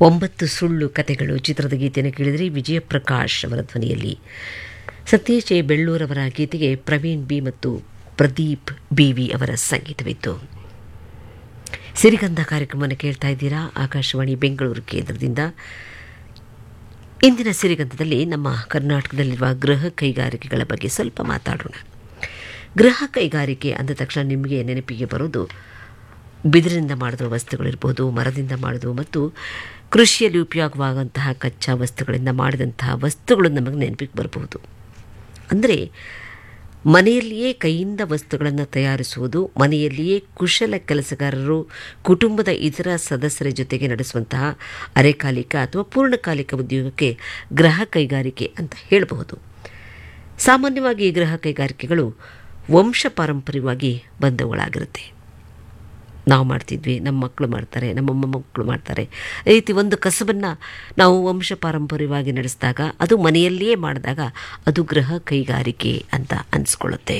ಒಂಬತ್ತು ಸುಳ್ಳು ಕತೆಗಳು ಚಿತ್ರದ ಗೀತೆಯನ್ನು ಕೇಳಿದರೆ ವಿಜಯ ಪ್ರಕಾಶ್ ಅವರ ಧ್ವನಿಯಲ್ಲಿ ಸತೀಶ್ ಎ ಬೆಳ್ಳೂರವರ ಗೀತೆಗೆ ಪ್ರವೀಣ್ ಬಿ ಮತ್ತು ಪ್ರದೀಪ್ ಬಿವಿ ಅವರ ಸಂಗೀತವಿತ್ತು ಸಿರಿಗಂಧ ಕಾರ್ಯಕ್ರಮವನ್ನು ಕೇಳ್ತಾ ಇದ್ದೀರಾ ಆಕಾಶವಾಣಿ ಬೆಂಗಳೂರು ಕೇಂದ್ರದಿಂದ ಇಂದಿನ ಸಿರಿಗಂಧದಲ್ಲಿ ನಮ್ಮ ಕರ್ನಾಟಕದಲ್ಲಿರುವ ಗೃಹ ಕೈಗಾರಿಕೆಗಳ ಬಗ್ಗೆ ಸ್ವಲ್ಪ ಮಾತಾಡೋಣ ಗೃಹ ಕೈಗಾರಿಕೆ ಅಂದ ತಕ್ಷಣ ನಿಮಗೆ ನೆನಪಿಗೆ ಬರೋದು ಬಿದಿರಿನಿಂದ ಮಾಡಿದ ವಸ್ತುಗಳಿರ್ಬೋದು ಮರದಿಂದ ಮಾಡೋದು ಮತ್ತು ಕೃಷಿಯಲ್ಲಿ ಉಪಯೋಗವಾಗುವಂತಹ ಕಚ್ಚಾ ವಸ್ತುಗಳಿಂದ ಮಾಡಿದಂತಹ ವಸ್ತುಗಳು ನಮಗೆ ನೆನಪಿಗೆ ಬರಬಹುದು ಅಂದರೆ ಮನೆಯಲ್ಲಿಯೇ ಕೈಯಿಂದ ವಸ್ತುಗಳನ್ನು ತಯಾರಿಸುವುದು ಮನೆಯಲ್ಲಿಯೇ ಕುಶಲ ಕೆಲಸಗಾರರು ಕುಟುಂಬದ ಇತರ ಸದಸ್ಯರ ಜೊತೆಗೆ ನಡೆಸುವಂತಹ ಅರೆಕಾಲಿಕ ಅಥವಾ ಪೂರ್ಣಕಾಲಿಕ ಉದ್ಯೋಗಕ್ಕೆ ಗೃಹ ಕೈಗಾರಿಕೆ ಅಂತ ಹೇಳಬಹುದು ಸಾಮಾನ್ಯವಾಗಿ ಈ ಗೃಹ ಕೈಗಾರಿಕೆಗಳು ವಂಶ ಪಾರಂಪರ್ಯವಾಗಿ ಬಂದವುಗಳಾಗಿರುತ್ತೆ ನಾವು ಮಾಡ್ತಿದ್ವಿ ನಮ್ಮ ಮಕ್ಕಳು ಮಾಡ್ತಾರೆ ನಮ್ಮ ಮೊಮ್ಮಕ್ಕಳು ಮಾಡ್ತಾರೆ ಈ ರೀತಿ ಒಂದು ಕಸಬನ್ನು ನಾವು ವಂಶ ಪಾರಂಪರ್ಯವಾಗಿ ನಡೆಸಿದಾಗ ಅದು ಮನೆಯಲ್ಲಿಯೇ ಮಾಡಿದಾಗ ಅದು ಗೃಹ ಕೈಗಾರಿಕೆ ಅಂತ ಅನಿಸ್ಕೊಳ್ಳುತ್ತೆ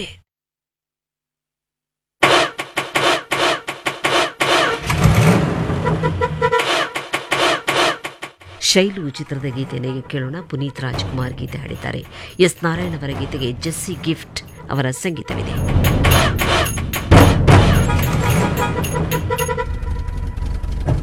ಶೈಲು ಚಿತ್ರದ ಗೀತೆಯನ್ನು ಈಗ ಕೇಳೋಣ ಪುನೀತ್ ರಾಜ್ಕುಮಾರ್ ಗೀತೆ ಹಾಡಿದ್ದಾರೆ ಎಸ್ ನಾರಾಯಣ್ ಅವರ ಗೀತೆಗೆ ಜೆಸ್ಸಿ ಗಿಫ್ಟ್ ಅವರ ಸಂಗೀತವಿದೆ